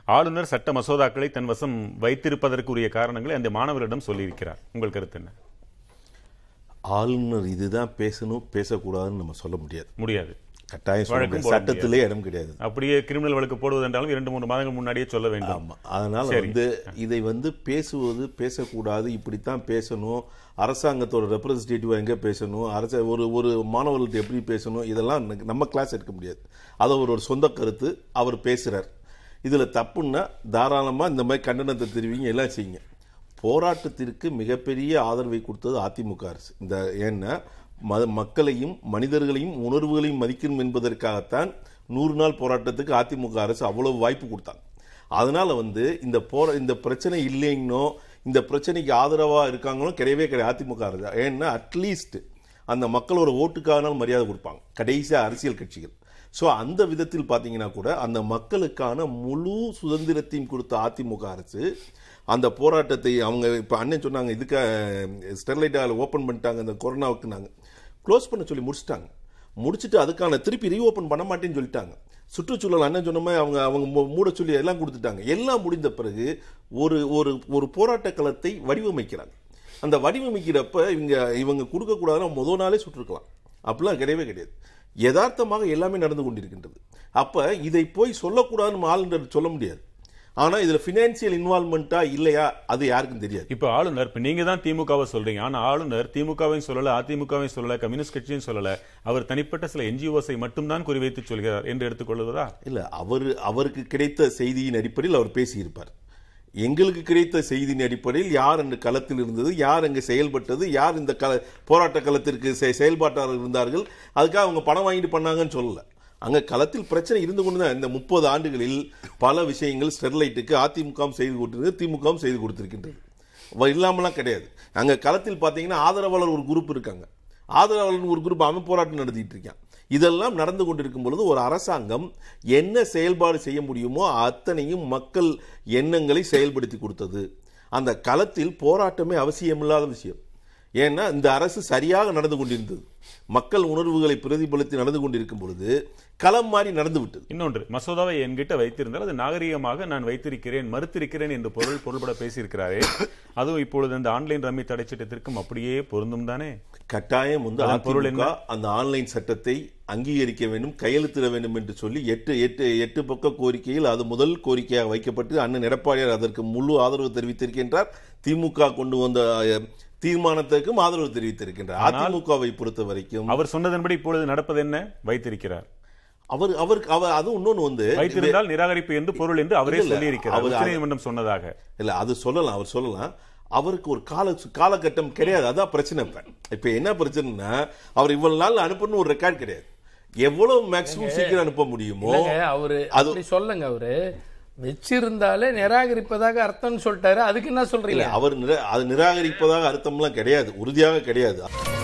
ஆளுநர் சட்ட மசோதாக்களை தன் வசம் வைத்திருப்பதற்குரிய காரணங்களை அந்த மாணவரிடம் சொல்லியிருக்கிறார் உங்கள் கருத்து என்ன ஆளுநர் இதுதான் பேசணும் பேசக்கூடாதுன்னு நம்ம சொல்ல முடியாது முடியாது கட்டாயம் சொல்ல வழக்கும் முடியாது. போட சட்டத்திலே இடம் கிடையாது அப்படியே கிரிமினல் வழக்கு போடுவதென்றாலும் இரண்டு மூன்று மாதங்கள் முன்னாடியே சொல்ல வேண்டும் ஆமா அதனால சரி. வந்து இதை வந்து பேசுவது பேசக்கூடாது இப்படித்தான் பேசணும் அரசாங்கத்தோட ரெப்ரஸன்டேட்டிவா எங்க பேசணும் அரச ஒரு ஒரு மாணவர்கள்ட்ட எப்படி பேசணும் இதெல்லாம் ந- நம்ம கிளாஸ் எடுக்க முடியாது அது அவரோட சொந்த கருத்து அவர் பேசுறார் இதுல தப்புன்னா தாராளமா இந்த மாதிரி கண்டனத்தை தெரிவிங்க எல்லாம் செய்யுங்க போராட்டத்திற்கு மிகப்பெரிய ஆதரவை கொடுத்தது அதிமுக அரசு இந்த ஏன்னா ம மக்களையும் மனிதர்களையும் உணர்வுகளையும் மதிக்கணும் என்பதற்காகத்தான் நூறு நாள் போராட்டத்துக்கு அதிமுக அரசு அவ்வளவு வாய்ப்பு கொடுத்தாங்க அதனால வந்து இந்த போர இந்த பிரச்சனை இல்லைன்னோ இந்த பிரச்சனைக்கு ஆதரவா இருக்காங்களோ கிடையவே கிடையாது அதிமுக அரசு ஏன்னா அட்லீஸ்ட் அந்த மக்களோட ஓட்டுக்கானாலும் மரியாதை கொடுப்பாங்க கடைசியா அரசியல் கட்சிகள் ஸோ அந்த விதத்தில் பார்த்தீங்கன்னா கூட அந்த மக்களுக்கான முழு சுதந்திரத்தையும் கொடுத்த அதிமுக அரசு அந்த போராட்டத்தை அவங்க இப்போ அண்ணன் சொன்னாங்க இதுக்கு ஸ்டெர்லைட் ஓப்பன் பண்ணிட்டாங்க அந்த கொரோனாவுக்கு நாங்கள் க்ளோஸ் பண்ண சொல்லி முடிச்சிட்டாங்க முடிச்சிட்டு அதுக்கான திருப்பி ரீஓப்பன் பண்ண மாட்டேன்னு சொல்லிட்டாங்க சுற்றுச்சூழல் அண்ணன் சொன்ன மாதிரி அவங்க அவங்க மூ- மூட சொல்லி எல்லாம் கொடுத்துட்டாங்க எல்லாம் முடிந்த பிறகு ஒரு ஒரு ஒரு போராட்ட களத்தை வடிவமைக்கிறாங்க அந்த வடிவமைக்கிறப்ப இவங்க இவங்க கொடுக்கக்கூடாதுன்னா முதல் நாளே சுட்டிருக்கலாம் அப்படிலாம் கிடையவே கிடையாது யதார்த்தமாக எல்லாமே நடந்து கொண்டிருக்கின்றது அப்ப இதை போய் சொல்லக்கூடாதுன்னு ஆளுநர் சொல்ல முடியாது ஆனா இதுல பினான்சியல் இன்வால்மெண்ட்டா இல்லையா அது யாருக்கும் தெரியாது இப்ப ஆளுநர் இப்ப நீங்க தான் திமுகவை சொல்றீங்க ஆனா ஆளுநர் திமுகவையும் சொல்லல அதிமுகவையும் சொல்லல கம்யூனிஸ்ட் கட்சியும் சொல்லல அவர் தனிப்பட்ட சில என்ஜிஓஸை மட்டும்தான் குறிவைத்து சொல்கிறார் என்று எடுத்துக்கொள்வதா இல்ல அவர் அவருக்கு கிடைத்த செய்தியின் அடிப்படையில் அவர் பேசியிருப்பார் எங்களுக்கு கிடைத்த செய்தியின் அடிப்படையில் யார் அந்த களத்தில் இருந்தது யார் அங்கு செயல்பட்டது யார் இந்த கள போராட்ட களத்திற்கு செ- செயல்பாட்டாளர் இருந்தார்கள் அதுக்காக அவங்க பணம் வாங்கிட்டு பண்ணாங்கன்னு சொல்லல அங்க களத்தில் பிரச்சனை இருந்து கொண்டு தான் இந்த முப்பது ஆண்டுகளில் பல விஷயங்கள் ஸ்டெர்லைட்டுக்கு அதிமுகவும் செய்து கொடுத்திருக்கு திமுகவும் செய்து கொடுத்திருக்கின்றது வ- இல்லாமலாம் கிடையாது அங்க களத்தில் பார்த்தீங்கன்னா ஆதரவாளர் ஒரு குரூப் இருக்காங்க ஆதரவாளர் ஒரு குரூப் அவன் போராட்டம் நடத்திட்டு இருக்கான் இதெல்லாம் நடந்து கொண்டிருக்கும் பொழுது ஒரு அரசாங்கம் என்ன செயல்பாடு செய்ய முடியுமோ அத்தனையும் மக்கள் எண்ணங்களை செயல்படுத்தி கொடுத்தது அந்த களத்தில் போராட்டமே அவசியமில்லாத விஷயம் ஏன்னா இந்த அரசு சரியாக நடந்து கொண்டிருந்தது மக்கள் உணர்வுகளை பிரதிபலித்து நடந்து கொண்டிருக்கும் பொழுது களம் மாறி நடந்து விட்டது இன்னொன்று மசோதாவை என்கிட்ட வைத்திருந்தால் அது நாகரிகமாக நான் வைத்திருக்கிறேன் மறுத்திருக்கிறேன் என்று பொருள் பொருள்பட பேசியிருக்கிறாரே அதுவும் இப்பொழுது அந்த ஆன்லைன் ரம்மி தடை சட்டத்திற்கும் அப்படியே பொருந்தும் தானே கட்டாயம் வந்து அதன் பொருள் அதிமுக அந்த ஆன்லைன் சட்டத்தை அங்கீகரிக்க வேண்டும் கையெழுத்திட வேண்டும் என்று சொல்லி எட்டு எட்டு எட்டு பக்க கோரிக்கையில் அது முதல் கோரிக்கையாக வைக்கப்பட்டு அண்ணன் எடப்பாடியார் அதற்கு முழு ஆதரவு தெரிவித்திருக்கின்றார் திமுக கொண்டு வந்த அஹ், தீர்மானத்திற்கும் ஆதரவு தெரிவித்திருக்கின்றார் அதிமுகவை பொறுத்த வரைக்கும் அவர் சொன்னதன்படி இப்பொழுது நடப்பது என்ன வைத்திருக்கிறார் அவர் அவருக்கு அவர் அது இன்னொன்னு வந்து வைத்திருந்தால் நிராகரிப்பு என்று பொருள் என்று அவரே இல்ல, இல்ல. சொல்லியிருக்கிறார் அவர் உச்சநீதிமன்றம் சொன்னதாக இல்ல அது சொல்லலாம் அவர் சொல்லலாம் அவருக்கு ஒரு கால காலகட்டம் கிடையாது அதான் பிரச்சனை இப்ப இப்ப என்ன பிரச்சனைனா அவர் இவ்வளவு நாள் அனுப்பணும் ஒரு ரெக்கார்ட் கிடையாது எவ்வளவு மேக்சிமம் சீக்கிரம் அனுப்ப முடியுமோ இல்லைங்க அவரு அப்படி சொல்லுங்க அவரு வச்சிருந்தாலே நிராகரிப்பதாக அர்த்தம்னு சொல்லிட்டாரு அதுக்கு என்ன இல்ல சொல்றீங்க அவர் நிரா- அது நிராகரிப்பதாக அர்த்தம்லாம் கிடையாது உறுதியாக கிடையாது